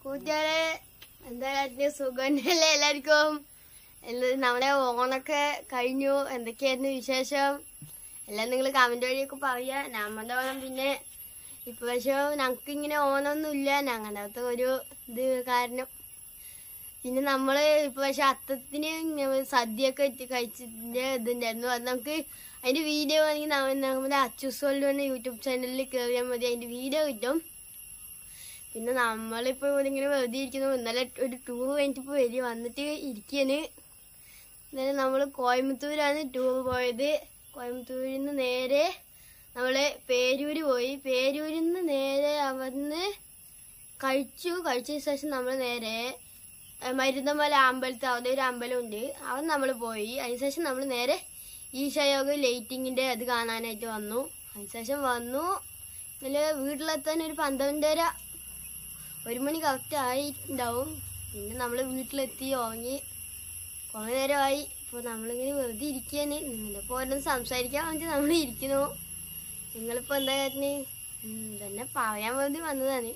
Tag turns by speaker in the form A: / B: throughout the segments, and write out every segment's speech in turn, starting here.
A: കൂട്ടുകാരെ എന്താ കാര്യം സുഖമല്ലേ എല്ലാവർക്കും എല്ലാ- നമ്മുടെ ഓണൊക്കെ കഴിഞ്ഞു എന്തൊക്കെയായിരുന്നു വിശേഷം എല്ലാം നിങ്ങൾ കമന്റ് വഴിയൊക്കെ പറയാ നമ്മുടെ ഓണം പിന്നെ ഇപ്പൊ പക്ഷെ ഞങ്ങൾക്ക് ഇങ്ങനെ ഓണമൊന്നുമില്ല ഞങ്ങളുടെ ഒരു ഇത് കാരണം പിന്നെ നമ്മള് ഇപ്പൊ പക്ഷെ അത്തത്തിന് ഇങ്ങനെ സദ്യയൊക്കെ വെച്ച് കഴിച്ചതിന്റെ ഇതുണ്ടായിരുന്നു അത് നമുക്ക് അതിന്റെ വീഡിയോ ആണെങ്കിൽ നമ്മ- നമ്മുടെ അച്ചുസോളിൽ വന്ന യൂട്യൂബ് ചാനലിൽ കയറിയാൽ മതി അതിന്റെ വീഡിയോ കിട്ടും പിന്നെ നമ്മളിപ്പോ ഇവിടെ ഇങ്ങനെ വെറുതെ ഇരിക്കുന്നു ഇന്നലെ ഒരു ടൂർ കഴിഞ്ഞിട്ട് ഇപ്പൊ വരി വന്നിട്ട് ഇരിക്കാന് ഇന്നലെ നമ്മള് കോയമ്പത്തൂരാണ് ടൂർ പോയത് കോയമ്പത്തൂരിൽ നിന്ന് നേരെ നമ്മള് പേരൂര് പോയി പേരൂരിൽ നിന്ന് നേരെ അവിടുന്ന് കഴിച്ചു കഴിച്ച ശേഷം നമ്മൾ നേരെ ഏഹ്, മരുന്നമല അമ്പലത്തിൽ അവിടെ ഒരു അമ്പലമുണ്ട് അവിടെ നമ്മൾ പോയി അതിനുശേഷം നമ്മൾ നേരെ ഈശായോഗ ലൈറ്റിങ്ങിന്റെ അത് കാണാനായിട്ട് വന്നു അതിനുശേഷം വന്നു ഇതില് വീട്ടിലെത്താൻ ഒരു പന്ത്രണ്ടര ഒരു മണി കറക്റ്റ് ആയിട്ടുണ്ടാവും പിന്നെ നമ്മൾ വീട്ടിലെത്തി ഉറങ്ങി കുറെ നേരമായി ഇപ്പോൾ നമ്മളിങ്ങനെ വെറുതെ ഇരിക്കാന് നിങ്ങളിപ്പോൾ ഓരോന്ന് സംസാരിക്കാൻ വേണ്ടി നമ്മൾ ഇരിക്കുന്നു നിങ്ങളിപ്പോൾ എന്താ കാര്യം തന്നെ പറയാൻ വേണ്ടി വന്നതാണ്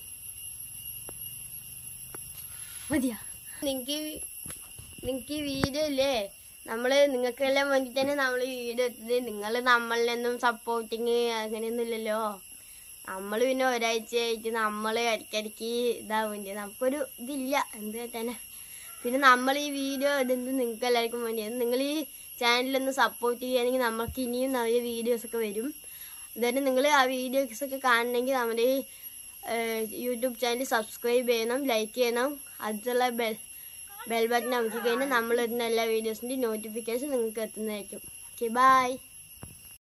A: മതിയാ നിങ്ങക്ക് നിങ്ങക്ക് ഈ വീഡിയോ ഇല്ലേ നമ്മള് നിങ്ങൾക്കെല്ലാം വേണ്ടി തന്നെ നമ്മൾ ഈ വീഡിയോ എടുത്തത് നിങ്ങൾ നമ്മളിലൊന്നും സപ്പോർട്ടിങ് അങ്ങനെയൊന്നും ഇല്ലല്ലോ നമ്മൾ പിന്നെ ഒരാഴ്ചയായിട്ട് നമ്മൾ ഇടയ്ക്കിടയ്ക്ക് ഇതാവേണ്ടി നമുക്കൊരു ഇതില്ല എന്ത് തന്നെ പിന്നെ നമ്മൾ ഈ വീഡിയോ ഇടുന്നത് നിങ്ങൾക്ക് എല്ലാവർക്കും വേണ്ടിയാണ് നിങ്ങൾ ഈ ചാനലൊന്ന് സപ്പോർട്ട് ചെയ്യുകയാണെങ്കിൽ നമുക്ക് ഇനിയും நிறைய വീഡിയോസ് ഒക്കെ വരും എന്തായാലും നിങ്ങൾ ആ വീഡിയോസ് ഒക്കെ കാണണമെങ്കിൽ നമ്മുടെ ഈ യൂട്യൂബ് ചാനൽ സബ്സ്ക്രൈബ് ചെയ്യണം ലൈക്ക് ചെയ്യണം അടുത്തുള്ള ബെൽ ബെൽ ബട്ടൺ അമക്കി കഴിഞ്ഞാൽ നമ്മൾ ഇടുന്ന എല്ലാ വീഡിയോസിൻ്റെയും നോട്ടിഫിക്കേഷൻ നിങ്ങൾക്ക് എത്തുന്നതായിരിക്കും ഓക്കെ ബൈ